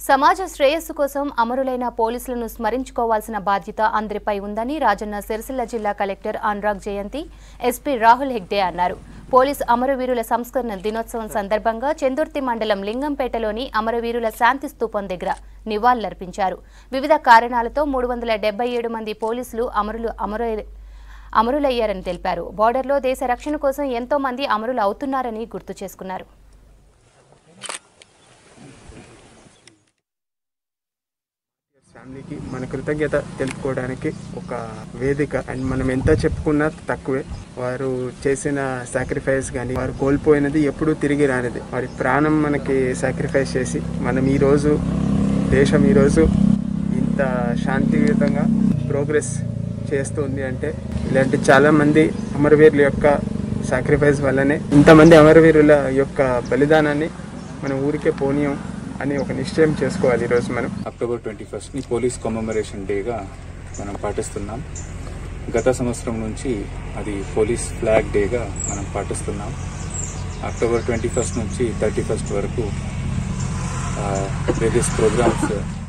సమాజ శ్రేయస్సు కోసం అమరులైన పోలీసులను స్మరించుకోవాల్సిన బాధ్యత అందరిపై ఉందని రాజన్న సిరిసిల్ల జిల్లా కలెక్టర్ అనురాగ్ జయంతి ఎస్పీ రాహుల్ హెగ్డే అన్నారు పోలీస్ అమరవీరుల సంస్కరణ దినోత్సవం సందర్భంగా చెందుర్తి మండలం లింగంపేటలోని అమరవీరుల శాంతి స్తూపం దగ్గర నివాళులర్పించారు వివిధ కారణాలతో మూడు వందల డెబ్బై ఏడు మంది పోలీసులు అమరులు అమరు అమరులయ్యారని తెలిపారు బోర్డర్లో దేశ రక్షణ కోసం ఎంతో మంది అమరులు అవుతున్నారని గుర్తు చేసుకున్నారు ఫ్యామిలీకి మన కృతజ్ఞత తెలుపుకోవడానికి ఒక వేదిక అండ్ మనం ఎంత చెప్పుకున్నా తక్కువే వారు చేసిన సాక్రిఫైస్ కానీ వారు కోల్పోయినది ఎప్పుడూ తిరిగి రానిది వారి ప్రాణం మనకి సాక్రిఫైస్ చేసి మనం ఈరోజు దేశం ఈరోజు ఇంత శాంతియుతంగా ప్రోగ్రెస్ చేస్తుంది అంటే ఇలాంటి చాలా మంది అమరవీరుల యొక్క సాక్రిఫైస్ వల్లనే ఇంతమంది అమరవీరుల యొక్క బలిదానాన్ని మనం ఊరికే పోనీయం అని ఒక నిశ్చయం చేసుకోవాలి ఈరోజు మనం అక్టోబర్ ట్వంటీ ఫస్ట్ని పోలీస్ కమమరేషన్ డేగా మనం పాటిస్తున్నాం గత సంవత్సరం నుంచి అది పోలీస్ ఫ్లాగ్ డేగా మనం పాటిస్తున్నాం అక్టోబర్ ట్వంటీ ఫస్ట్ నుంచి థర్టీ ఫస్ట్ వరకు వేరియస్ ప్రోగ్రామ్స్